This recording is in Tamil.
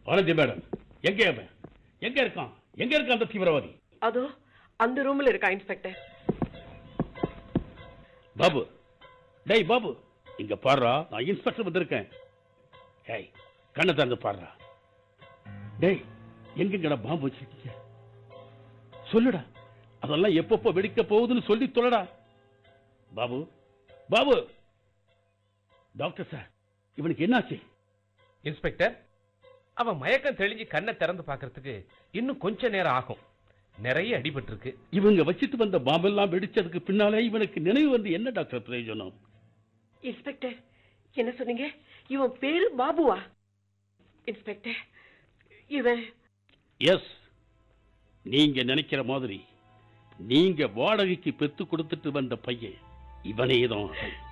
ஆனந்தி மேடம் எங்க அவன் எங்க இருக்கான் எங்க இருக்கான் அந்த தீவிரவாதி அதோ அந்த ரூம்ல இருக்கா இன்ஸ்பெக்டர் பாபு டேய் பாபு இங்க பாருடா நான் இன்ஸ்பெக்டர் வந்திருக்கேன் ஏய் கண்ணை திறந்து பாருடா டேய் எங்கெங்கடா பாம்பு வச்சிருக்கீங்க சொல்லுடா அதெல்லாம் எப்பப்போ வெடிக்க போகுதுன்னு சொல்லி சொல்லடா பாபு பாபு டாக்டர் சார் இவனுக்கு என்னாச்சு இன்ஸ்பெக்டர் அவன் மயக்கம் தெளிஞ்சு கண்ணை திறந்து பார்க்கறதுக்கு இன்னும் கொஞ்ச நேரம் ஆகும் நிறைய அடிபட்டிருக்கு இவங்க வச்சிட்டு வந்த பாம்பெல்லாம் வெடிச்சதுக்கு பின்னாலே இவனுக்கு நினைவு வந்து என்ன டாக்டர் பிரயோஜனம் இன்ஸ்பெக்டர் என்ன சொன்னீங்க இவன் பேரு பாபுவா இன்ஸ்பெக்டர் இவன் எஸ் நீங்க நினைக்கிற மாதிரி நீங்க வாடகைக்கு பெத்து கொடுத்துட்டு வந்த பையன் இவனே தான்